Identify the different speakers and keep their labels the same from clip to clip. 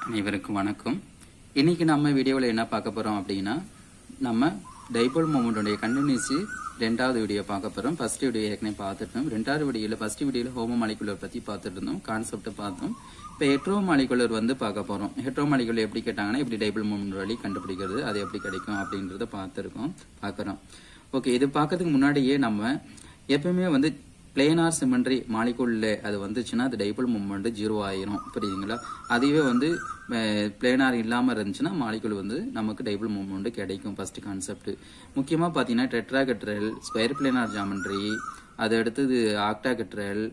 Speaker 1: அனைவருக்கும் வணக்கம் இன்னைக்கு நம்ம வீடியோவில் என்ன பார்க்க போறோம் அப்படின்னா நம்ம டைபோல் மூமெண்டோடைய கண்டினியூஸி ரெண்டாவது வீடியோ பார்க்க போறோம் ஃபர்ஸ்ட் வீடியோ ஏற்கனவே பார்த்துட்டோம் ரெண்டாவது வீடியோல ஃபர்ஸ்ட் வீடியோல ஹோமோ மாலிகுலர் பத்தி பார்த்துட்டு இருந்தோம் கான்செப்ட் பார்த்தோம் இப்போ ஹெட்ரோ மாலிகுலர் வந்து பார்க்க போறோம் ஹெட்ரோ மாலிகுலர் எப்படி கேட்டாங்கன்னா இப்படி டைபோல் மூமெண்ட் வழி கண்டுபிடிக்கிறது அது எப்படி கிடைக்கும் அப்படின்றத பார்த்துருக்கோம் பார்க்குறோம் ஓகே இது பார்க்கறதுக்கு முன்னாடியே நம்ம எப்பவுமே வந்து பிளேனார் சிமெண்ட்ரி மாலிகுல்ல அது வந்துச்சுன்னா அது டைபோல் மூமெண்ட் ஜீரோ ஆயிரும் புரியுதுங்களா அதுவே வந்து பிளேனார் இல்லாம இருந்துச்சுன்னா மாலிகுல் வந்து நமக்கு டைபோல் மூமெண்ட் கிடைக்கும் ஃபர்ஸ்ட் கான்செப்ட் முக்கியமா பாத்தீங்கன்னா டெட்ராகட்ரல் ஸ்கொயர் பிளேனார் ஜாமெண்ட்ரி அது அடுத்தது ஆக்டாகட்ரல்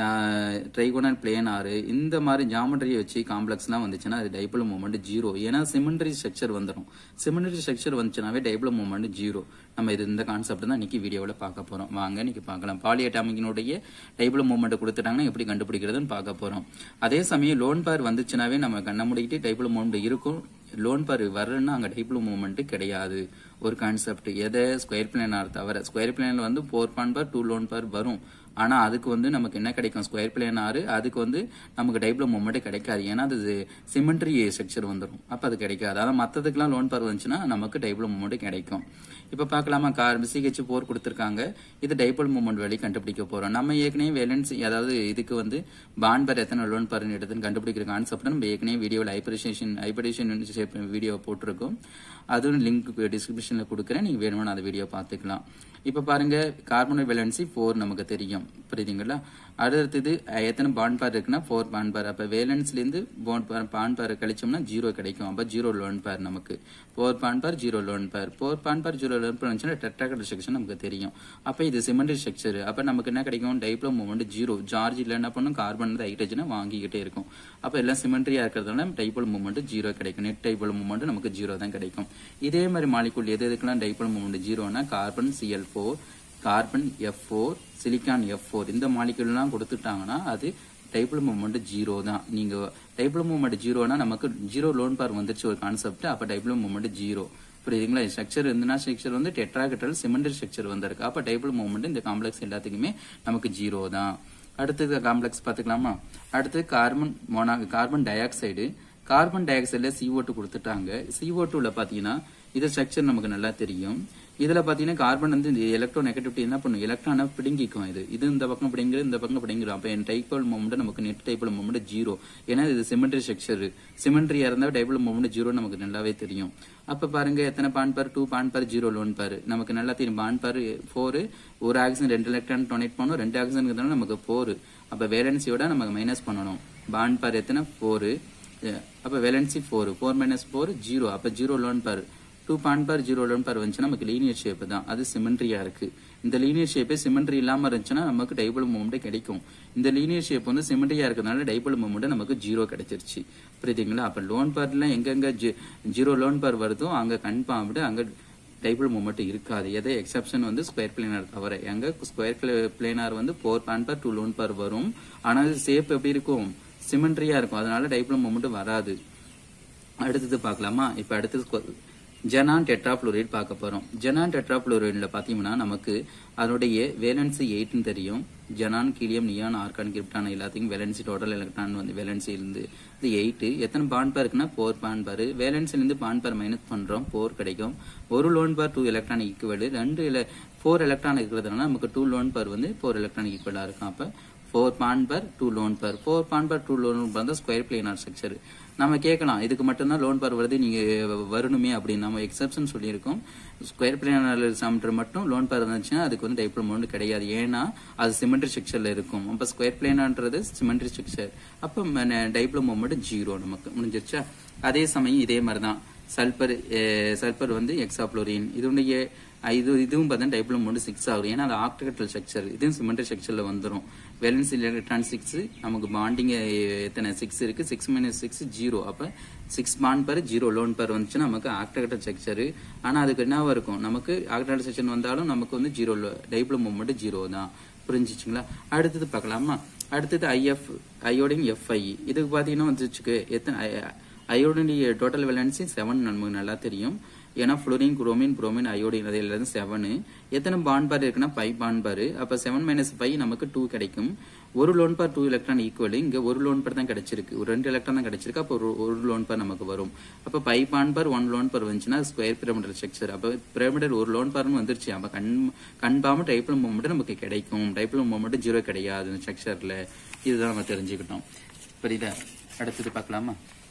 Speaker 1: ட்ரைகோனல் பிளேனாரு இந்த மாதிரி ஜாமெட்ரியை வச்சு காம்ப்ளெக்ஸ்லாம் வந்துச்சுன்னா அது டைபோல் மூமெண்ட் ஜீரோ ஏன்னா சிமெண்ட்ரி ஸ்ட்ரக்சர் வந்துடும் சிமெண்ட்ரி ஸ்ட்ரக்சர் வந்துச்சுனாவே டைபோல் மூமெண்ட் ஜீரோ நம்ம இது இந்த கான்செப்ட் தான் இன்னைக்கு வீடியோவில் பார்க்க போறோம் வாங்க இன்னைக்கு பார்க்கலாம் பாலியட்டாமிக்கினுடைய டைபோல் மூமெண்ட் கொடுத்துட்டாங்கன்னா எப்படி கண்டுபிடிக்கிறதுன்னு பார்க்க போறோம் அதே சமயம் லோன் பார் வந்துச்சுனாவே நம்ம கண்ண முடிக்கிட்டு டைபோல் மூமெண்ட் இருக்கும் லோன் பார் வரலன்னா அங்க டைபோல் மூமெண்ட் கிடையாது ஒரு கான்செப்ட் எதை ஸ்கொயர் பிளேனார் தவிர ஸ்கொயர் பிளேன்ல வந்து four bond pair two lone pair வரும் ஆனா அதுக்கு வந்து நமக்கு என்ன கிடைக்கும் ஸ்கொயர் பிளேன் ஆறு அதுக்கு வந்து நமக்கு டைப்ளோ மூமெண்ட் கிடைக்காது ஏன்னா அது சிமெண்ட்ரி ஸ்ட்ரக்சர் வந்துடும் அப்ப அது கிடைக்காது அதான் மத்ததுக்கெல்லாம் லோன் பார் வந்துச்சுன்னா நமக்கு டைப்ளோ மூமெண்ட் கிடைக்கும் இப்ப பாக்கலாமா கார் சிஹெச் போர் கொடுத்துருக்காங்க இது டைபோல் மூமெண்ட் வழி கண்டுபிடிக்க போறோம் நம்ம ஏற்கனவே வேலன்ஸ் அதாவது இதுக்கு வந்து பான் பார் எத்தனை லோன் பார் எடுத்துன்னு கண்டுபிடிக்கிற கான்செப்ட் நம்ம ஏற்கனவே வீடியோவில் ஹைபரேஷன் ஹைபரேஷன் வீடியோ போட்டிருக்கோம் அதுவும் லிங்க் டிஸ்கிரிப்ஷன்ல கொடுக்குறேன் நீங்க வேணும்னு அந்த வீடியோ பார்த்துக்கலாம் இப்ப பாருங்க கார்பன் வேலன்சி ஃபோர் நமக்கு தெரியும் புரியுதுங்களா அடுத்தது எத்தனை பாண்ட் பார் இருக்குன்னா ஃபோர் பாண்ட் பார் அப்ப வேலன்ஸ்ல இருந்து பாண்ட் பார் கழிச்சோம்னா ஜீரோ கிடைக்கும் அப்ப ஜீரோ லோன் பார் நமக்கு four bond pair zero lone pair four bond pair zero lone pair வந்துச்சுன்னா டெட்ராகட் ஸ்ட்ரக்சர் நமக்கு தெரியும் அப்ப இது சிமெண்ட்ரி ஸ்ட்ரக்சர் அப்ப நமக்கு என்ன கிடைக்கும் டைப்ளோ மூமெண்ட் ஜீரோ சார்ஜ் இல்ல என்ன பண்ணும் கார்பன் ஹைட்ரஜனை வாங்கிக்கிட்டே இருக்கும் அப்ப எல்லாம் சிமெண்ட்ரியா இருக்கிறதுனால டைபோல் மூமெண்ட் ஜீரோ கிடைக்கும் நெட் டைபோல் மூமெண்ட் நமக்கு ஜீரோ தான் கிடைக்கும் இதே மாதிரி மாலிகுல் எது எதுக்கெல்லாம் டைபோல் மூமெண்ட் ஜீரோனா carbon C L four carbon F four silicon F four இந்த மாலிகுல்லாம் கொடுத்துட்டாங்கன்னா அது டைபிள் மூவ்மெண்ட் ஜீரோ தான் நீங்க டைபிள் மூவ்மெண்ட் ஜீரோனா நமக்கு ஜீரோ லோன் பார் வந்துருச்சு ஒரு கான்செப்ட் அப்ப டைபிள் மூவ்மெண்ட் ஜீரோ புரியுதுங்களா ஸ்ட்ரக்சர் இருந்துன்னா ஸ்ட்ரக்சர் வந்து டெட்ராகட்டல் சிமெண்டரி ஸ்ட்ரக்சர் வந்திருக்கு அப்ப டைபிள் மூவ்மெண்ட் இந்த காம்ப்ளெக்ஸ் எல்லாத்துக்குமே நமக்கு ஜீரோ தான் அடுத்தது காம்ப்ளெக்ஸ் பாத்துக்கலாமா அடுத்து carbon mono carbon dioxide carbon டை ஆக்சைடுல சிஓ டூ கொடுத்துட்டாங்க சிஓ டூல பாத்தீங்கன்னா இது ஸ்ட்ரக்சர் நமக்கு நல்லா தெரியும் இதுல பாத்தீங்கன்னா கார்பன் வந்து இந்த எலக்ட்ரோ நெகட்டிவிட்டி என்ன பண்ணும் எலக்ட்ரானை பிடுங்கிக்கும் இது இது இந்த பக்கம் பிடிங்கிற இந்த பக்கம் பிடிங்கிரும் அப்ப என் டைப்பல் மூமெண்ட் நமக்கு நெட் டைப்பல் மூமெண்ட் ஜீரோ ஏன்னா இது சிமெண்ட்ரி ஸ்ட்ரக்சர் சிமெண்ட்ரியா இருந்தா டைப்பல் மூமெண்ட் ஜீரோ நமக்கு நல்லாவே தெரியும் அப்ப பாருங்க எத்தனை bond pair two bond pair zero lone pair நமக்கு நல்லா தெரியும் பான் பார் ஃபோர் ஒரு ஆக்சிஜன் ரெண்டு எலக்ட்ரான் டொனேட் பண்ணணும் ரெண்டு ஆக்சிஜன் நமக்கு ஃபோர் அப்ப வேலன்சியோட நமக்கு மைனஸ் பண்ணணும் பான் பார் எத்தனை ஃபோர் அப்ப valency four four minus four zero அப்ப zero lone pair two bond pair zero lone pair வந்துச்சுன்னா நமக்கு லீனியர் ஷேப் தான் அது சிமெண்ட்ரியா இருக்கு இந்த லீனியர் ஷேப்பே சிமெண்ட்ரி இல்லாம இருந்துச்சுன்னா நமக்கு டைபோல் மூமெண்ட் கிடைக்கும் இந்த லீனியர் ஷேப் வந்து சிமெண்ட்ரியா இருக்கிறதுனால டைபோல் மூமெண்ட் நமக்கு ஜீரோ கிடைச்சிருச்சு புரியுதுங்களா அப்ப லோன் பார்ல எங்கெங்க ஜீரோ லோன் பார் வருதோ அங்க கன்ஃபார்ம்டு அங்க டைபிள் மூமெண்ட் இருக்காது எதை எக்ஸப்ஷன் வந்து ஸ்கொயர் பிளேனார் தவிர எங்க ஸ்கொயர் பிளேனார் வந்து four bond pair two lone pair வரும் ஆனால் ஷேப் எப்படி இருக்கும் சிமெண்ட்ரியா இருக்கும் அதனால டைபிள் மூமெண்ட் வராது அடுத்தது பார்க்கலாமா இப்ப அடுத்தது ஜெனான் டெட்ராஃப்ளூரைட் பார்க்க போறோம் ஜெனான் டெட்ராஃப்ளூரைட்ல பாத்தீங்கன்னா நமக்கு அதனுடைய வேலன்சி எயிட்னு தெரியும் xenon helium neon argon krypton எல்லாத்தையும் வேலன்சி டோட்டல் எலக்ட்ரான் வந்து வேலன்சி இருந்து இது எயிட் எத்தனை பான் பார் இருக்குன்னா ஃபோர் பான் பார் வேலன்சில இருந்து பான் பார் மைனஸ் பண்றோம் ஃபோர் கிடைக்கும் ஒரு lone pair two electron equal ரெண்டு ஃபோர் எலக்ட்ரான் இருக்கிறதுனால நமக்கு டூ லோன் பார் வந்து ஃபோர் எலக்ட்ரான் ஈக்குவலா இருக்கும் அப்ப four bond pair two lone pair four bond pair two lone pair தான் ஸ்கொயர் பிளேனார் ஸ்ட்ரக்சர் நம்ம கேட்கலாம் இதுக்கு மட்டும்தான் லோன் பார் வருது நீங்க வரணுமே அப்படின்னு நம்ம எக்ஸப்ஷன் சொல்லியிருக்கோம் ஸ்கொயர் பிளேனார் சம்டர் மட்டும் லோன் பார் இருந்துச்சுன்னா அதுக்கு வந்து டைப்ளோ மோண்ட் கிடையாது ஏன்னா அது சிமெண்ட்ரி ஸ்ட்ரக்சர்ல இருக்கும் அப்ப ஸ்கொயர் பிளேனான்றது சிமெண்ட்ரி ஸ்ட்ரக்சர் அப்ப டைப்ளோ மூமெண்ட் ஜீரோ நமக்கு முடிஞ்சிருச்சா அதே சமயம் இதே மாதிரி தான் சல்பர் சல்பர் வந்து எக்ஸாப்ளோரின் இதனுடைய இது இதுவும் பார்த்தா டைப்ளோ மூணு சிக்ஸ் ஆகும் ஏன்னா அது ஆக்டகட்டல் ஸ்ட்ரக்சர் இதுவும் சிமெண்ட்ரி ஸ்ட்ரக்சர்ல வந்துடும் வேலன்ஸ் எலக்ட்ரான் சிக்ஸ் நமக்கு பாண்டிங் எத்தனை சிக்ஸ் இருக்கு சிக்ஸ் மைனஸ் சிக்ஸ் ஜீரோ அப்ப six bond pair zero lone pair வந்துச்சுன்னா நமக்கு ஆக்டகட்டல் ஸ்ட்ரக்சர் ஆனா அதுக்கு என்னவா இருக்கும் நமக்கு ஆக்டகட்டல் ஸ்ட்ரக்சர் வந்தாலும் நமக்கு வந்து ஜீரோ டைப்ளோ மூமெண்ட் ஜீரோ தான் புரிஞ்சிச்சுங்களா அடுத்தது பார்க்கலாமா அடுத்தது ஐஎஃப் அயோடின் எஃப்ஐ இதுக்கு பாத்தீங்கன்னா வந்துச்சுக்கு எத்தனை அயோடினுடைய டோட்டல் வேலன்சி செவன் நமக்கு நல்லா தெரியும் ஏன்னா ஃப்ளோரின் குரோமின் புரோமின் அயோடின் அதில் செவனு எத்தனை பாண்ட் பார் இருக்குன்னா ஃபைவ் பாண்ட் பார் அப்ப செவன் மைனஸ் ஃபைவ் நமக்கு டூ கிடைக்கும் ஒரு lone pair two electron equal இங்க ஒரு லோன் பார் தான் கிடைச்சிருக்கு ஒரு ரெண்டு எலக்ட்ரான் தான் கிடைச்சிருக்கு அப்போ ஒரு ஒரு லோன் பார் நமக்கு வரும் அப்ப five bond pair one lone pair வந்துச்சுன்னா ஸ்கொயர் பிரமிடல் ஸ்ட்ரக்சர் அப்ப பிரமிடல் ஒரு லோன் பார்னு வந்துருச்சு அப்ப கண் கன்பாம டைப்பிள் மூமெண்ட் நமக்கு கிடைக்கும் டைப்பிள் மூமெண்ட் ஜீரோ கிடையாது இந்த ஸ்ட்ரக்சர்ல இதுதான் நம்ம தெரிஞ்சுக்கிட்டோம் புரியுதா அடுத்தது பார்க்கலாமா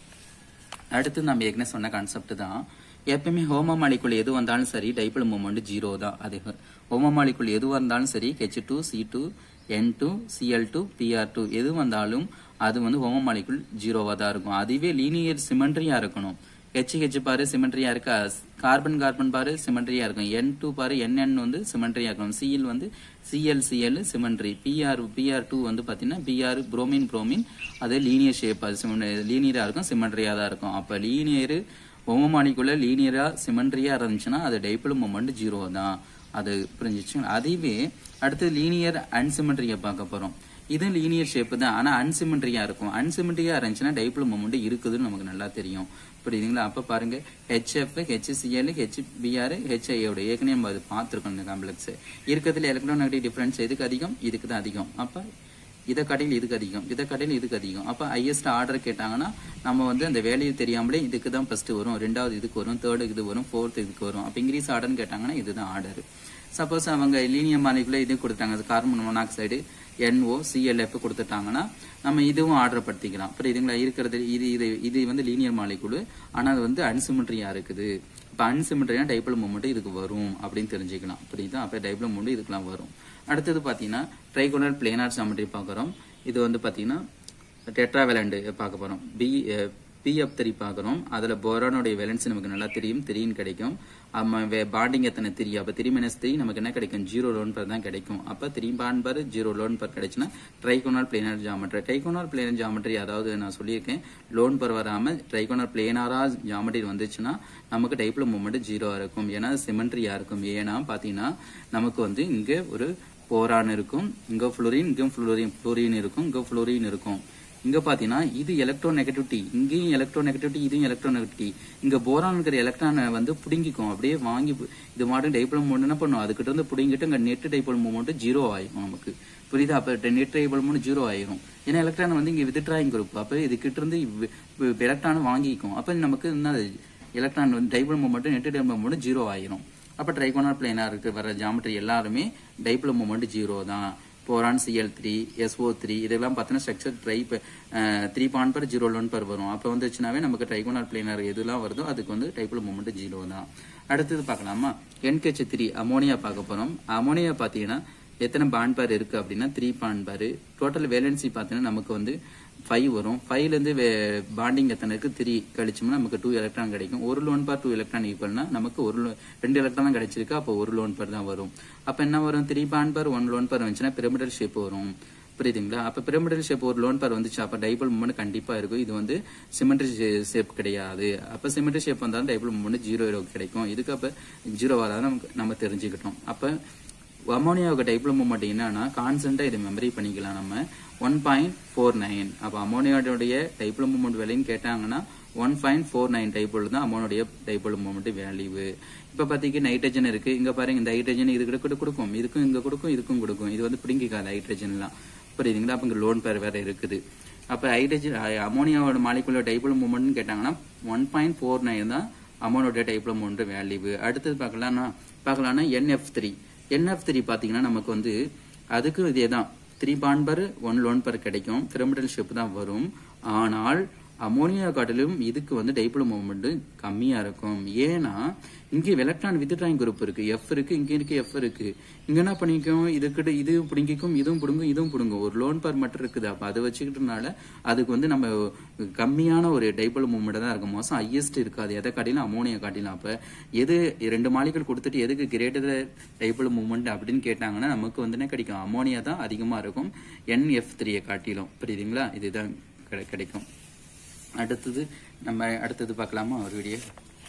Speaker 1: அடுத்து நம்ம ஏற்கனவே சொன்ன கான்செப்ட் தான் எப்பயுமே ஹோம மாலிக்குள் எது வந்தாலும் சரி டைப்பிள் மூமெண்ட் ஜீரோ தான் அது ஹோம மாலிக்குள் எது வந்தாலும் சரி H two C two N two C L two B R two எது வந்தாலும் அது வந்து ஹோம மாலிக்குள் ஜீரோவா தான் இருக்கும் அதுவே லீனியர் சிமெண்ட்ரியா இருக்கணும் ஹெச் ஹெச் பாரு சிமெண்ட்ரியா இருக்கா கார்பன் கார்பன் பாரு சிமெண்ட்ரியா இருக்கும் என் டூ பாரு என்என் வந்து சிமெண்ட்ரியா இருக்கணும் சிஎல் வந்து CL CL symmetry BR BR two வந்து பாத்தீங்கன்னா பிஆர் புரோமின் புரோமின் அது லீனியர் ஷேப் அது லீனியரா இருக்கும் சிமெண்ட்ரியா தான் இருக்கும் அப்ப லீனியர் ஒமமானிக்குள்ள லீனியரா சிமெண்ட்ரியா இருந்துச்சுன்னா அது டைப்பிள் மூமெண்ட் ஜீரோ தான் அது புரிஞ்சிச்சு அதுவே அடுத்து லீனியர் அன்சிமெண்ட்ரியா பார்க்க போறோம் இது லீனியர் ஷேப் தான் ஆனா அன்சிமெண்ட்ரியா இருக்கும் அன்சிமெண்ட்ரியா இருந்துச்சுன்னா டைப்பிள் மூமெண்ட் இருக்குதுன்னு நமக்கு நல்லா தெரியும் புரியுதுங்களா அப்ப பாருங்க ஹெச்எஃப் ஹெச்சிஎல் ஹெச்பிஆர் ஹெச்ஐயோட ஏற்கனவே நம்ம அது பார்த்துருக்கோம் இந்த காம்ப்ளெக்ஸ் இருக்கிறதுல எலக்ட்ரோநெகட்டிவ் டிஃபரன்ஸ் எதுக்கு அதிகம் இதுக்கு தான் அதிகம் அப்ப இதை கடையில் இதுக்கு அதிகம் இதை கடையில் இதுக்கு அதிகம் அப்ப ஹையஸ்ட் ஆர்டர் கேட்டாங்கன்னா நம்ம வந்து அந்த வேல்யூ தெரியாமலே இதுக்கு தான் ஃபர்ஸ்ட் வரும் ரெண்டாவது இதுக்கு வரும் தேர்டு இது வரும் ஃபோர்த் இதுக்கு வரும் அப்ப இங்கிலீஷ் ஆர்டர்னு கேட்டாங்கன்னா இதுதான் ஆர்டர் சப்போஸ் அவங்க லீனியர் மாலிகுல இது கொடுத்தாங்க கார்பன் மோனாக்சைடு என்ஓ சிஎல்எஃப் கொடுத்துட்டாங்கன்னா நம்ம இதுவும் ஆர்டர் படுத்திக்கலாம் புரியுதுங்களா இருக்கிறது இது இது இது வந்து லீனியர் மாலிகுலு ஆனா அது வந்து அன்சிமெட்ரியா இருக்குது இப்ப அன்சிமெட்ரியா டைபிள் மூமெண்ட் இதுக்கு வரும் அப்படின்னு தெரிஞ்சுக்கலாம் புரியுதா அப்ப டைபிள் மூமெண்ட் இதுக்கெல்லாம் வரும் அடுத்தது பாத்தீங்கன்னா ட்ரைகோனல் பிளேனார் ஜாமெட்ரி பார்க்குறோம் இது வந்து பாத்தீங்கன்னா டெட்ராவேலண்ட் பார்க்க போறோம் பி பிஎஃப் த்ரீ பார்க்குறோம் அதில் போரானுடைய வேலன்ஸ் நமக்கு நல்லா தெரியும் தெரியும் கிடைக்கும் பாண்டிங் எத்தனை த்ரீ அப்போ த்ரீ மைனஸ் த்ரீ நமக்கு என்ன கிடைக்கும் ஜீரோ லோன் பர் தான் கிடைக்கும் அப்போ three bond pair zero lone pair கிடைச்சுன்னா trigonal planar geometry trigonal planar geometry அதாவது நான் சொல்லியிருக்கேன் லோன் பர் வராமல் ட்ரைகோனால் பிளேனாரா ஜாமெட்ரி வந்துச்சுன்னா நமக்கு டைப்ல மூமெண்ட் ஜீரோ இருக்கும் ஏன்னா சிமெண்ட்ரியா இருக்கும் ஏன்னா பார்த்தீங்கன்னா நமக்கு வந்து இங்கே ஒரு போரான் இருக்கும் இங்க புளோரின் இங்க புளோரின் புளோரின் இருக்கும் இங்க புளோரின் இருக்கும் இங்க பாத்தீங்கன்னா இது எலக்ட்ரோ நெகட்டிவிட்டி இங்கேயும் எலக்ட்ரோ நெகட்டிவிட்டி இதையும் எலக்ட்ரோ நெகட்டிவிட்டி இங்க போரான் இருக்கிற எலக்ட்ரானை வந்து புடுங்கிக்கும் அப்படியே வாங்கி இது மாட்டும் டைபோல் மூமெண்ட் என்ன பண்ணும் அதுக்கிட்ட இருந்து புடுங்கிட்டு இங்க நெட் டைபோல் மூமெண்ட் ஜீரோ ஆயிரும் நமக்கு புரியுதா அப்ப நெட் டைபோல் மூமெண்ட் ஜீரோ ஆயிரும் ஏன்னா எலக்ட்ரான் வந்து இங்க வித்ட்ராயிங் குரூப் அப்ப இதுக்கிட்ட இருந்து எலக்ட்ரான் வாங்கிக்கும் அப்ப நமக்கு என்ன எலக்ட்ரான் வந்து dipole moment net dipole moment zero ஆயிரும் அப்ப ட்ரைகோனால் பிளேனா இருக்கு வர ஜாமெட்ரி எல்லாருமே டைபோல் மூமெண்ட் ஜீரோ தான் boron CL three SO three இதெல்லாம் பார்த்தீங்கன்னா structure tri three point pair zero lone pair வரும் அப்போ வந்துச்சுனாவே நமக்கு ட்ரைகோனால் பிளேனர் எதுலாம் வருதோ அதுக்கு வந்து டைப்பிள் மூமெண்ட் ஜீரோ தான் அடுத்தது பார்க்கலாமா என்கேச் த்ரீ அமோனியா பார்க்க போறோம் அமோனியா பார்த்தீங்கன்னா எத்தனை பாண்ட் பார் இருக்கு அப்படின்னா three bond pair total valency பார்த்தீங்கன்னா நமக்கு வந்து ஃபைவ் வரும் ஃபைவ்லேருந்து பாண்டிங் எத்தனை இருக்கு த்ரீ கழிச்சோம்னா நமக்கு டூ எலக்ட்ரான் கிடைக்கும் ஒரு லோன் பார் டூ எலக்ட்ரான் ஈக்குவல்னா நமக்கு ஒரு lo- ரெண்டு எலக்ட்ரான் தான் கிடைச்சிருக்கு அப்போ ஒரு லோன் பார் தான் வரும் அப்போ என்ன வரும் three bond pair one lone pair வந்துச்சுன்னா பிரமிடல் ஷேப் வரும் புரியுதுங்களா அப்ப பிரமிடல் ஷேப் ஒரு லோன் பார் வந்துச்சு அப்ப டைபிள் மூமெண்ட் கண்டிப்பா இருக்கும் இது வந்து சிமெண்ட்ரி ஷேப் கிடையாது அப்ப சிமெண்ட்ரி ஷேப் வந்தாலும் டைபிள் மூமெண்ட் ஜீரோ கிடைக்கும் இதுக்கு அப்ப ஜீரோ வராது நமக்கு நம்ம தெரிஞ்சுக்கிட்டோம் அப்ப அமோனியாவுக்கு டைப்பில் மூமெண்ட் என்னன்னா கான்ஸ்டன்டா இதை மெமரி பண்ணிக்கலாம் நம்ம ஒன் பாயிண்ட் ஃபோர் நைன் அப்போ அமோனியாவுடைய டைப்பிள் மூமெண்ட் வேல்யூன்னு கேட்டாங்கன்னா one point four nine dipole தான் அமோனுடைய டைப்பிள் மூமெண்ட் வேல்யூ இப்போ பார்த்தீங்க நைட்ரஜன் இருக்கு இங்க பாருங்க இந்த ஹைட்ரஜன் இதுக்கு கூட கொடுக்கும் இதுக்கும் இங்க கொடுக்கும் இதுக்கும் கொடுக்கும் இது வந்து பிடிங்கிக்காது ஹைட்ரஜன்லாம் புரியுதுங்களா அப்போ இங்க லோன் பேர் வேற இருக்குது அப்ப ஹைட்ரஜன் அமோனியாவோட மாலிகுலர் டைப்பிள் மூமெண்ட்னு கேட்டாங்கன்னா ஒன் பாயிண்ட் ஃபோர் நைன் தான் அமோனோட டைப்பிள் மூமெண்ட் வேல்யூ அடுத்தது பார்க்கலாம்னா பார்க்கலாம்னா என்எஃப் த்ரீ என்எஃப் த்ரீ பார்த்தீங்கன்னா நமக்கு வந்து அதுக்கு இதே தான் three bond pair one lone pair கிடைக்கும் பிரமிடல் ஷிப் தான் வரும் ஆனால் அமோனியா காட்டிலும் இதுக்கு வந்து டைப்பிள் மூவ்மெண்ட் கம்மியா இருக்கும் ஏன்னா இங்கே எலக்ட்ரான் வித்ட்ராயிங் குரூப் இருக்கு எஃப் இருக்கு இங்க இருக்கு எஃப் இருக்கு இங்க என்ன பண்ணிக்கும் இதுக்கிட்ட இது பிடிங்கிக்கும் இதுவும் பிடுங்கும் இதுவும் பிடுங்கும் ஒரு லோன் பர் மட்டும் இருக்குது அப்ப அதை வச்சுக்கிட்டனால அதுக்கு வந்து நம்ம கம்மியான ஒரு டைப்பிள் மூவ்மெண்ட் தான் இருக்கும் மோசம் ஹையஸ்ட் இருக்காது எதை காட்டிலும் அமோனியா காட்டிலும் அப்ப எது ரெண்டு மாலிகள் கொடுத்துட்டு எதுக்கு கிரேட்டர் டைப்பிள் மூவ்மெண்ட் அப்படின்னு கேட்டாங்கன்னா நமக்கு வந்து என்ன கிடைக்கும் அமோனியா தான் அதிகமா இருக்கும் என்எஃப் த்ரீயை காட்டிலும் புரியுதுங்களா இதுதான் கிடை- கிடைக்கும் அடுத்தது நம்ம அடுத்தது பார்க்கலாமா ஒரு வீடியோ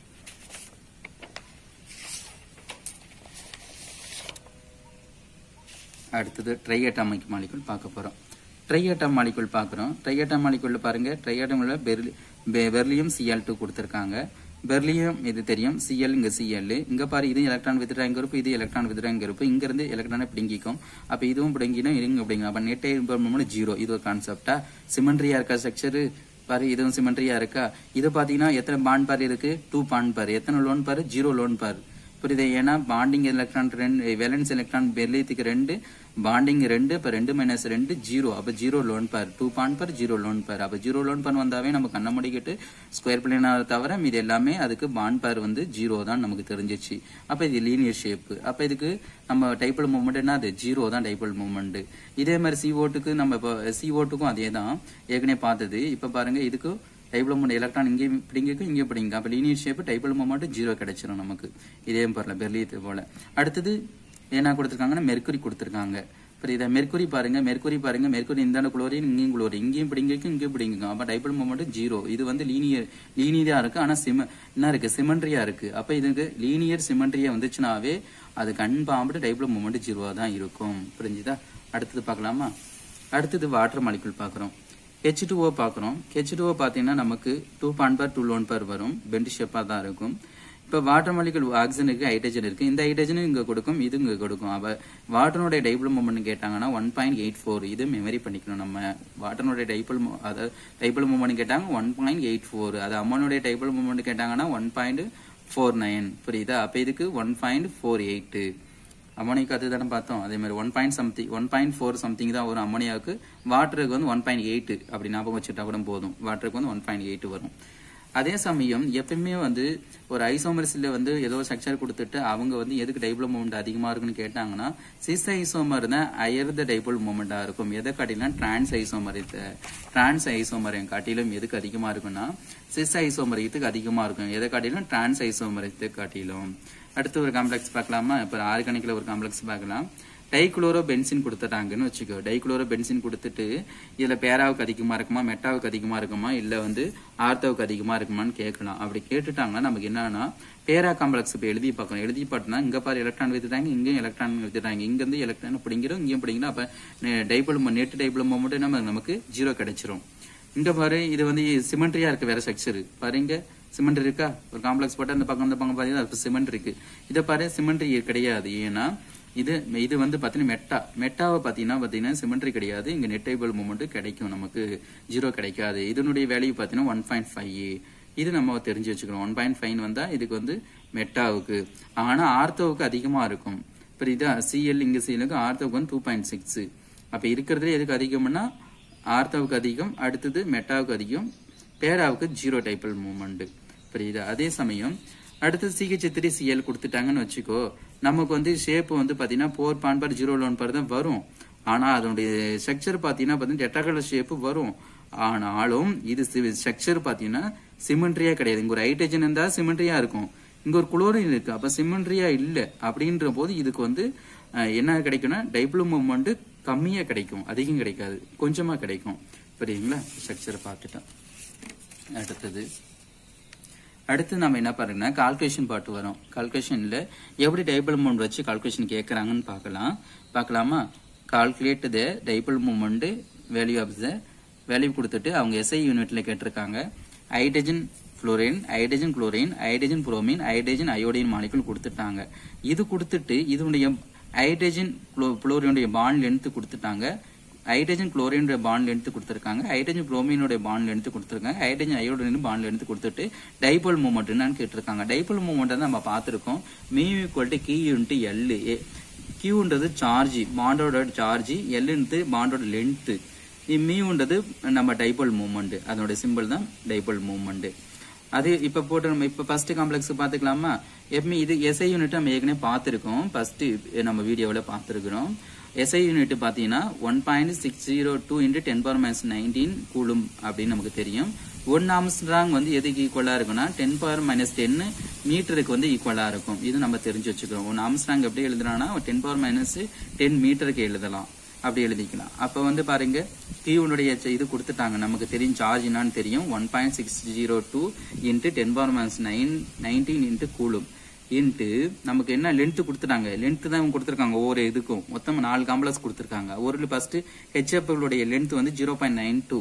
Speaker 1: அடுத்தது ட்ரையட்டாமிக் மாலிகுல் பார்க்க போறோம் ட்ரையட்டம் மாலிகுல் பார்க்குறோம் ட்ரையட்டம் மாலிகுல் பாருங்க ட்ரையட்டம்ல பெர்லி பெ- பெர்லியம் சிஎல் டூ கொடுத்துருக்காங்க பெர்லியம் இது தெரியும் சிஎல் இங்க சிஎல் இங்க பாரு இது எலக்ட்ரான் வித்ட்ராயிங் குரூப் இது எலக்ட்ரான் வித்ட்ராயிங் குரூப் இங்க இருந்து எலக்ட்ரானை பிடிங்கிக்கும் அப்ப இதுவும் பிடிங்கிடும் இருங்க அப்படிங்க அப்ப நெட் மூமெண்ட் ஜீரோ இது ஒரு கான்செப்டா சிமெண்ட்ரியா இருக்கா ஸ்ட்ரக்சர் பாரு இதுவும் சிமெண்ட்ரியா இருக்கா இது பாத்தீங்கன்னா எத்தனை பாண்ட் பார் இருக்கு டூ பாண்ட் பார் எத்தனை lone pair zero lone pair புரியுது ஏன்னா பாண்டிங் எலக்ட்ரான் ரெண்டு வேலன்ஸ் எலக்ட்ரான் பெர்லியத்துக்கு ரெண்டு பாண்டிங் ரெண்டு இப்ப ரெண்டு மைனஸ் ரெண்டு ஜீரோ அப்ப zero lone pair two bond pair zero lone pair அப்ப ஜீரோ லோன் பார் வந்தாவே நம்ம கண்ண முடிக்கிட்டு ஸ்கொயர் பிளேனாக தவிர இது எல்லாமே அதுக்கு பாண்ட் பார் வந்து ஜீரோ தான் நமக்கு தெரிஞ்சிச்சு அப்ப இது லீனியர் ஷேப் அப்ப இதுக்கு நம்ம டைபிள் மூவ்மெண்ட் என்ன அது ஜீரோ தான் டைபிள் மூவ்மெண்ட் இதே மாதிரி சி ஓட்டுக்கு நம்ம இப்போ சி ஓட்டுக்கும் அதே தான் ஏற்கனவே பார்த்தது இப்ப பாருங்க இதுக்கு டைபிள் மூமெண்ட் எலக்ட்ரான் இங்கே பிடிங்கிக்கும் இங்கே பிடிங்க அப்ப linear shape dipole moment zero கிடைச்சிரும் நமக்கு இதே போல பெர்லியத்து போல அடுத்தது என்ன கொடுத்துருக்காங்கன்னா மெர்க்குரி கொடுத்துருக்காங்க புரியுதா மெர்க்குரி பாருங்க மெர்க்குரி பாருங்க மெர்க்குரி இந்தாண்ட குளோரின் இங்கேயும் குளோரின் இங்கேயும் பிடிங்கிக்கும் இங்கேயும் பிடிங்கிக்கும் அப்ப டைபிள் மூமெண்ட் ஜீரோ இது வந்து லீனியர் லீனியரா இருக்கு ஆனா சிம என்ன இருக்கு சிமெண்ட்ரியா இருக்கு அப்ப இதுக்கு லீனியர் சிமெண்ட்ரியா வந்துச்சுனாவே அது கன்ஃபார்ம்டு டைபிள் மூமெண்ட் ஜீரோவா தான் இருக்கும் புரிஞ்சுதா அடுத்தது பார்க்கலாமா அடுத்தது வாட்டர் மாலிகுல் பார்க்குறோம் ஹெச் டூஓ பார்க்குறோம் ஹெச் டூஓ பார்த்தீங்கன்னா நமக்கு two point pair two lone pair வரும் பெண்ட் ஷேப்பாக தான் இருக்கும் இப்போ வாட்டர் மாலிகுல் ஆக்சிஜன் இருக்கு ஹைட்ரஜன் இருக்கு இந்த ஹைட்ரஜனும் இங்கே கொடுக்கும் இது இங்கே கொடுக்கும் அப்போ வாட்டனுடைய டைபிள் மூமெண்ட் கேட்டாங்கன்னா ஒன் பாயிண்ட் எயிட் ஃபோர் இது மெமரி பண்ணிக்கணும் நம்ம வாட்டனுடைய டைபிள் அதாவது டைபிள் மூமெண்ட் கேட்டாங்க ஒன் பாயிண்ட் எயிட் ஃபோர் அது அம்மனுடைய டைபிள் மூமெண்ட் கேட்டாங்கன்னா ஒன் பாயிண்ட் ஃபோர் நைன் புரியுதா அப்போ இதுக்கு ஒன் பாயிண்ட் ஃபோர் எயிட்டு அமோனியாக்கு அது தானே பார்த்தோம் அதே மாதிரி one point something one point four something தான் வரும் அமோனியாவுக்கு வாட்டருக்கு வந்து ஒன் பாயிண்ட் எயிட் அப்படி ஞாபகம் வச்சுட்டா கூட போதும் வாட்டருக்கு வந்து ஒன் பாயிண்ட் எயிட் வரும் அதே சமயம் எப்பயுமே வந்து ஒரு ஐசோமர்ஸில் வந்து ஏதோ ஸ்ட்ரக்சர் கொடுத்துட்டு அவங்க வந்து எதுக்கு டைபிள் மூமெண்ட் அதிகமாக இருக்குன்னு கேட்டாங்கன்னா சிஸ் ஐசோமர் தான் ஹையர் த டைபிள் மூமெண்ட்டாக இருக்கும் எதை காட்டிலும் டிரான்ஸ் ஐசோமர் டிரான்ஸ் ஐசோமர் காட்டிலும் எதுக்கு அதிகமாக இருக்குன்னா சிஸ் ஐசோமர் இதுக்கு அதிகமாக இருக்கும் எதை காட்டிலும் டிரான்ஸ் ஐசோமர் காட்டிலும் அடுத்து ஒரு காம்ப்ளெக்ஸ் பார்க்கலாமா இப்போ ஆர்கானிக்கில் ஒரு காம்ப்ளெக்ஸ் பார்க்கலாம் டைகுளோரோ பென்சின் கொடுத்துட்டாங்கன்னு வச்சுக்கோ டைகுளோரோ பென்சின் கொடுத்துட்டு இதுல பேராவுக்கு அதிகமா இருக்குமா மெட்டாவுக்கு அதிகமா இருக்குமா இல்ல வந்து ஆர்த்தவுக்கு அதிகமா இருக்குமான்னு கேட்கலாம் அப்படி கேட்டுட்டாங்கன்னா நமக்கு என்னன்னா பேரா காம்ப்ளெக்ஸ் இப்போ எழுதி பார்க்கணும் எழுதி பார்த்தோம்னா இங்க பாரு எலக்ட்ரான் வித்துட்டாங்க இங்கேயும் எலக்ட்ரான் வித்துட்டாங்க இங்க இருந்து எலக்ட்ரான் பிடிங்கிறோம் இங்கேயும் பிடிங்கிறோம் அப்ப டைபிள் நெட் டைபிள் மட்டும் நம்ம நமக்கு ஜீரோ கிடைச்சிரும் இங்க பாரு இது வந்து சிமெண்ட்ரியா இருக்கு வேற ஸ்ட்ரக்சர் பாருங்க சிமெண்ட் இருக்கா ஒரு காம்ப்ளெக்ஸ் போட்டு அந்த பக்கம் அந்த பக்கம் பாத்தீங்கன்னா சிமெண்ட் இருக்கு இதை பாரு சிமெண்ட்ரி கிடையாது ஏன்னா இது இது வந்து பாத்தீங்கன்னா மெட்டா மெட்டாவை பாத்தீங்கன்னா பாத்தீங்கன்னா சிமெண்ட்ரி கிடையாது இங்க நெட் டேபிள் மூமெண்ட் கிடைக்கும் நமக்கு ஜீரோ கிடைக்காது இதனுடைய வேல்யூ பாத்தீங்கன்னா ஒன் பாயிண்ட் ஃபைவ் இது நம்ம தெரிஞ்சு வச்சுக்கணும் ஒன் பாயிண்ட் ஃபைவ் வந்தா இதுக்கு வந்து மெட்டாவுக்கு ஆனா ஆர்த்தோவுக்கு அதிகமா இருக்கும் புரியுதா சிஎல் இங்க சிஎலுக்கு ஆர்த்தோவுக்கு வந்து டூ பாயிண்ட் சிக்ஸ் அப்ப இருக்கிறதுல எதுக்கு அதிகம்னா ஆர்த்தோவுக்கு அதிகம் அடுத்தது மெட்டாவுக்கு அதிகம் பேராவுக்கு ஜீரோ டைபிள் மூமெண்ட் புரியுதா அதே சமயம் அடுத்து சிஹெச் த்ரீ சிஎல் கொடுத்துட்டாங்கன்னு வச்சுக்கோ நமக்கு வந்து ஷேப் வந்து பாத்தீங்கன்னா போர் பான் பார் ஜீரோ லோன் பார் தான் வரும் ஆனா அதனுடைய ஸ்ட்ரக்சர் பாத்தீங்கன்னா பாத்தீங்கன்னா டெட்டாகலர் ஷேப் வரும் ஆனாலும் இது ஸ்ட்ரக்சர் பாத்தீங்கன்னா சிமெண்ட்ரியா கிடையாது இங்க ஒரு ஹைட்ரஜன் இருந்தா சிமெண்ட்ரியா இருக்கும் இங்க ஒரு குளோரின் இருக்கு அப்ப சிமெண்ட்ரியா இல்ல அப்படின்ற போது இதுக்கு வந்து அஹ், என்ன கிடைக்கும்னா டைபிள் மூமெண்ட் கம்மியா கிடைக்கும் அதிகம் கிடைக்காது கொஞ்சமா கிடைக்கும் புரியுங்களா ஸ்ட்ரக்சரை பார்த்துட்டோம் அடுத்தது அடுத்து நம்ம என்ன பாருங்கன்னா கால்குலேஷன் பாட்டு வரும் கால்குலேஷன்ல எப்படி டைபிள் மூமெண்ட் வச்சு கால்குலேஷன் கேட்கறாங்கன்னு பார்க்கலாம் பார்க்கலாமா calculate the dipole moment value of the value கொடுத்துட்டு அவங்க எஸ்ஐ யூனிட்ல கேட்டிருக்காங்க hydrogen fluorine hydrogen chlorine hydrogen bromine hydrogen iodine molecule கொடுத்துட்டாங்க இது கொடுத்துட்டு இதனுடைய ஹைட்ரஜன் புளோரினுடைய பாண்ட் லென்த் கொடுத்துட்டாங்க ஹைட்ரஜன் குளோரினுடைய பாண்ட் லென்த் கொடுத்துருக்காங்க ஹைட்ரஜன் குளோமினுடைய பாண்ட் லென்த் கொடுத்துருக்காங்க ஹைட்ரஜன் அயோடின் பாண்ட் லென்த் கொடுத்துட்டு டைபோல் மூமெண்ட் என்னன்னு கேட்டிருக்காங்க டைபோல் மூமெண்ட் நம்ம பார்த்திருக்கோம் mu equal to Q into L கியூன்றது சார்ஜ் பாண்டோட சார்ஜ் எல்ன்றது பாண்டோட லென்த் மியூன்றது நம்ம டைபோல் மூமெண்ட் அதோட சிம்பிள் தான் டைபோல் மூமெண்ட் அது இப்ப போட்டு நம்ம இப்ப ஃபர்ஸ்ட் காம்ப்ளெக்ஸ் பாத்துக்கலாமா எப்பவுமே இது எஸ்ஐ யூனிட் நம்ம ஏற்கனவே பார்த்திருக்கோம் ஃபர்ஸ்ட் நம்ம வீடியோவில் பார்த்திருக்கிறோம் எஸ்ஐ யூனிட் பாத்தீங்கன்னா one point six zero two into ten power minus nineteen coulomb அப்படின்னு நமக்கு தெரியும் ஒன் ஆம்ஸ்ட்ராங் வந்து எதுக்கு ஈக்குவலா இருக்குன்னா டென் பவர் மைனஸ் டென் மீட்டருக்கு வந்து ஈக்குவலா இருக்கும் இது நம்ம தெரிஞ்சு வச்சுக்கிறோம் ஒன் ஆம்ஸ்ட்ராங் எப்படி எழுதுறான்னா டென் பவர் மைனஸ் டென் மீட்டருக்கு எழுதலாம் அப்படி எழுதிக்கலாம் அப்ப வந்து பாருங்க கியூனுடைய இது கொடுத்துட்டாங்க நமக்கு தெரியும் சார்ஜ் என்னன்னு தெரியும் one point six zero two into ten power minus nine nineteen into coulomb into நமக்கு என்ன லென்த் கொடுத்துட்டாங்க லென்த் தான் இவங்க கொடுத்துருக்காங்க ஒவ்வொரு இதுக்கும் மொத்தம் நாலு காம்ப்ளெக்ஸ் கொடுத்துருக்காங்க ஒரு ஃபர்ஸ்ட் ஹெச்எஃப்களுடைய லென்த் வந்து ஜீரோ பாயிண்ட் நைன் டூ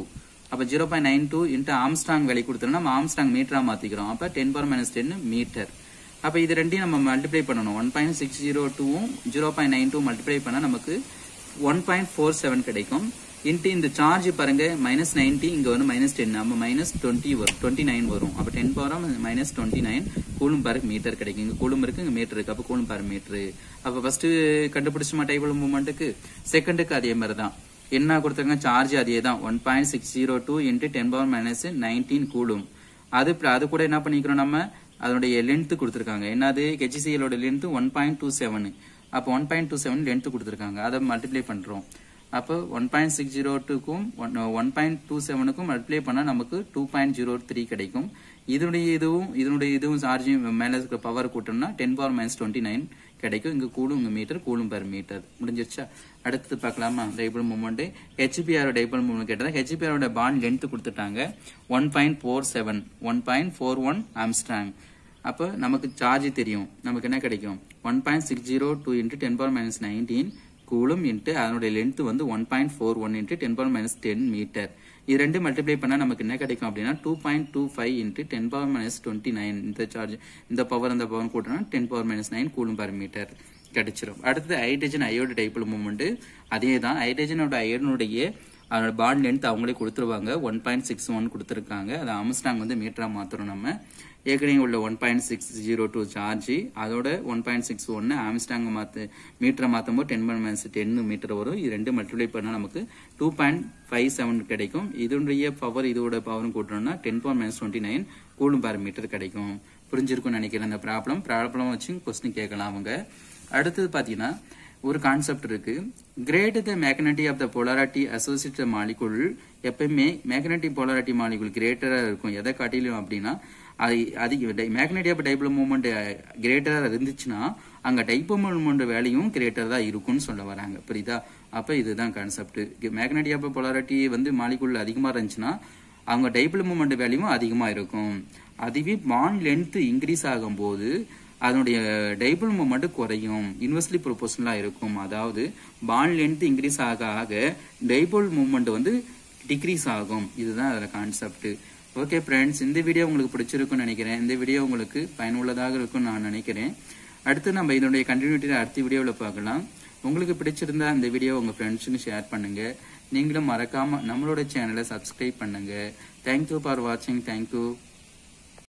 Speaker 1: அப்ப zero point nine two into angstrom வேலை கொடுத்தோம்னா நம்ம ஆம்ஸ்டாங் மீட்டரா மாத்திக்கிறோம் அப்ப ten power minus ten metre அப்ப இது ரெண்டையும் நம்ம மல்டிப்ளை பண்ணணும் ஒன் பாயிண்ட் சிக்ஸ் ஜீரோ டூவும் zero point nine two multiply பண்ணா நமக்கு ஒன் பாயிண்ட் ஃபோர் செவன் கிடைக்கும் இன்ட்டு இந்த சார்ஜ் பாருங்க மைனஸ் நைன்டி இங்க வந்து மைனஸ் டென் நம்ம மைனஸ் டுவெண்ட்டி வரும் டுவெண்ட்டி நைன் வரும் அப்ப ten power minus twenty nine coulomb per metre கிடைக்கும் இங்க கூலும் இருக்கு இங்க மீட்டர் இருக்கு அப்ப கூலும் பர் மீட்டர் அப்ப ஃபர்ஸ்ட் கண்டுபிடிச்சுமா டைபிள் மூவ்மெண்ட்டுக்கு செகண்டுக்கு அதே மாதிரி தான் என்ன கொடுத்துருக்காங்க சார்ஜ் அதே தான் one point six zero two into ten power minus nineteen coulomb அது அது கூட என்ன பண்ணிக்கிறோம் நம்ம அதனுடைய லென்த் கொடுத்துருக்காங்க என்னது ஹெச்சிசிஎலோட length one point two seven அப்போ one point two seven length கொடுத்துருக்காங்க அதை மல்டிப்ளை பண்றோம் அப்போ ஒன் பாயிண்ட் சிக்ஸ் ஜீரோ டூக்கும் ஒன் பாயிண்ட் டூ செவனுக்கும் மல்டிப்ளை பண்ணால் நமக்கு டூ பாயிண்ட் ஜீரோ த்ரீ கிடைக்கும் இதனுடைய இதுவும் இதனுடைய இதுவும் சார்ஜும் மேலே இருக்கிற பவர் கூட்டோம்னா ten power minus twenty nine கிடைக்கும் இங்க கூலும் இங்க மீட்டர் கூலும் பெர் மீட்டர் முடிஞ்சிருச்சா அடுத்தது பார்க்கலாமா dipole movement HBR dipole movement கேட்டதா ஹெச்பிஆரோட பாண்ட் லென்த் கொடுத்துட்டாங்க one point four seven one point four one angstrom அப்போ நமக்கு சார்ஜ் தெரியும் நமக்கு என்ன கிடைக்கும் one point six zero two into ten power minus nineteen coulomb into அதனுடைய லென்த் வந்து one point four one into ten power minus ten metre இது ரெண்டு மல்டிப்ளை பண்ணால் நமக்கு என்ன கிடைக்கும் அப்படின்னா two point two five into ten power minus twenty nine இந்த சார்ஜ் இந்த பவர் இந்த பவர் கூட்டினா ten power minus nine coulomb per metre கிடைச்சிரும் அடுத்தது ஹைட்ரஜன் அயோடு டைப்பிள் மூவ்மெண்ட் அதே தான் ஹைட்ரஜனோட அயனுடைய அதோட பாண்ட் லென்த் அவங்களே கொடுத்துருவாங்க ஒன் பாயிண்ட் சிக்ஸ் ஒன் கொடுத்துருக்காங்க அது அம்ஸ்டாங் வந்து மீட்டரா மாத்துறோம் நம்ம ஏற்கனவே உள்ள one point six zero two charge அதோட ஒன் பாயிண்ட் சிக்ஸ் ஒன்னு ஆம்ஸ்டாங் மாத்து மீட்டரை மாற்றும் போது ten point minus ten metre வரும் இது ரெண்டு மல்டிப்ளை பண்ணால் நமக்கு டூ பாயிண்ட் ஃபைவ் செவன் கிடைக்கும் இதனுடைய பவர் இதோட பவரும் கூட்டணும்னா ten point minus twenty nine coulomb per metre கிடைக்கும் புரிஞ்சிருக்கும்னு நினைக்கிறேன் அந்த ப்ராப்ளம் ப்ராப்ளம் வச்சு கொஸ்டின் கேட்கலாம் அவங்க அடுத்தது பார்த்தீங்கன்னா ஒரு கான்செப்ட் இருக்கு great the magnitude of the polarity associate molecule எப்பயுமே மேக்னட்டிக் போலாரிட்டி மாலிகுல் கிரேட்டரா இருக்கும் எதை காட்டிலும் அப்படின்னா அது அதிக மேக்னட்டி ஆஃப் டைபிள் மூவ்மெண்ட் கிரேட்டரா இருந்துச்சுன்னா அங்க டைப்போ மூவ்மெண்ட் வேலையும் கிரேட்டர் தான் இருக்கும்னு சொல்ல வராங்க புரியுதா அப்ப இதுதான் கான்செப்ட் மேக்னட்டி ஆஃப் போலாரிட்டி வந்து மாலிகுல் அதிகமா இருந்துச்சுன்னா அவங்க டைபிள் மூவ்மெண்ட் வேல்யூவும் அதிகமா இருக்கும் அதுவே பாண்ட் லென்த் இன்க்ரீஸ் ஆகும்போது அதனுடைய டைபிள் மூமெண்ட் குறையும் இன்வெர்ஸ்லி ப்ரொபோஷனலா இருக்கும் அதாவது பாண்ட் லென்த் இன்க்ரீஸ் ஆக ஆக டைபிள் மூமெண்ட் வந்து டிக்ரீஸ் ஆகும் இதுதான் அதில் கான்செப்ட் ஓகே ஃப்ரெண்ட்ஸ் இந்த வீடியோ உங்களுக்கு பிடிச்சிருக்கும்னு நினைக்கிறேன் இந்த வீடியோ உங்களுக்கு பயனுள்ளதாக இருக்கும்னு நான் நினைக்கிறேன் அடுத்து நம்ம இதனுடைய கண்டினியூட்டியில் அடுத்த வீடியோவில் பார்க்கலாம் உங்களுக்கு பிடிச்சிருந்தா இந்த வீடியோ உங்க ஃப்ரெண்ட்ஸுக்கு ஷேர் பண்ணுங்க நீங்களும் மறக்காம நம்மளோட சேனலை சப்ஸ்கிரைப் பண்ணுங்க தேங்க்யூ ஃபார் வாட்சிங் தேங்க்யூ